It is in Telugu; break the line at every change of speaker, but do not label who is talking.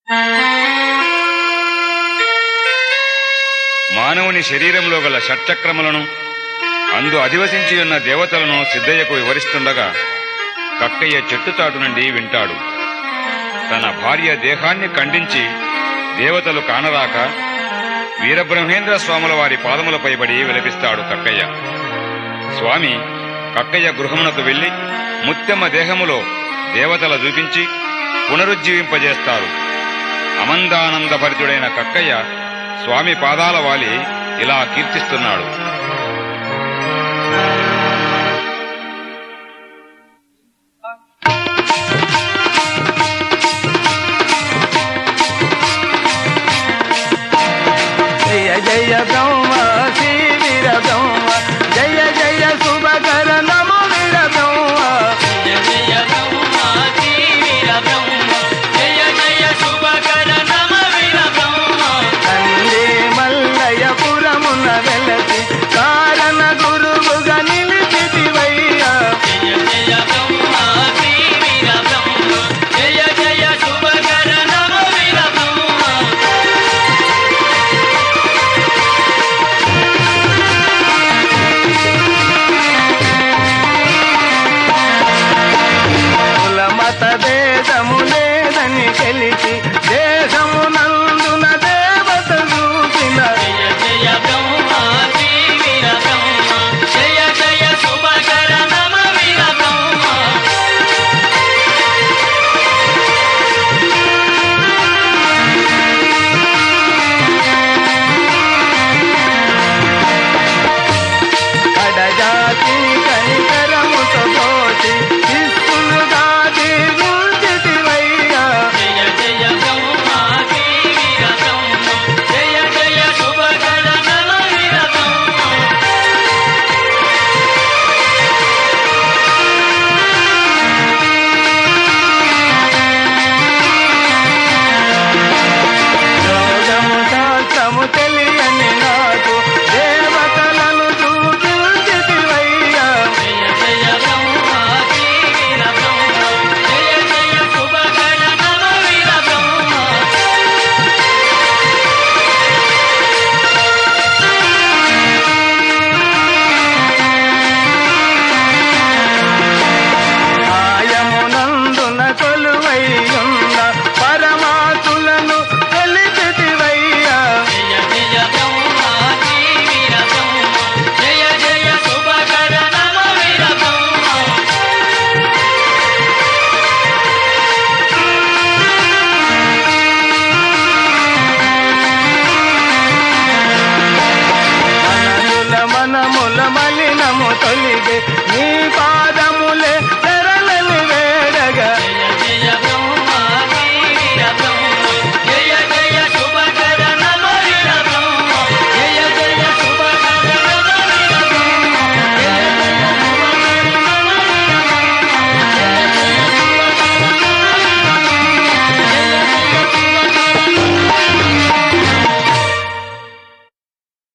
మానవుని శరీరంలో గల షట్చక్రములను అందు అధివసించి ఉన్న దేవతలను సిద్ధయ్యకు వివరిస్తుండగా కక్కయ్య చెట్టుచాటు నుండి వింటాడు తన భార్య దేహాన్ని ఖండించి దేవతలు కానరాక వీరబ్రహ్మేంద్ర స్వాముల వారి పాదములపై పడి విలపిస్తాడు కక్కయ్య స్వామి కక్కయ్య గృహమునకు వెళ్లి ముత్తెమ్మ దేహములో దేవతల చూపించి పునరుజ్జీవింపజేస్తారు అమందానంద భరితుడైన కక్కయ్య స్వామి పాదాల వాలి ఇలా కీర్తిస్తున్నాడు
జయ జయ బ్రహ్మ శ్రీ వీర బ్రహ్మ జయ జయ శుభకర నమో వీర బ్రహ్మ
జయ జయ బ్రహ్మ శ్రీ వీర బ్రహ్మ జయ జయ శుభకర నమ వీర బ్రహ్మ
తండ్రి మల్లయ పురమున వెలసి కారణ గురువుగా నిలిచితివయ్యా
జయ జయ బ్రహ్మ శ్రీ వీర బ్రహ్మ జయ జయ శుభకర నమ వీర బ్రహ్మ
కుల మత భేదము లేదని తెలిసి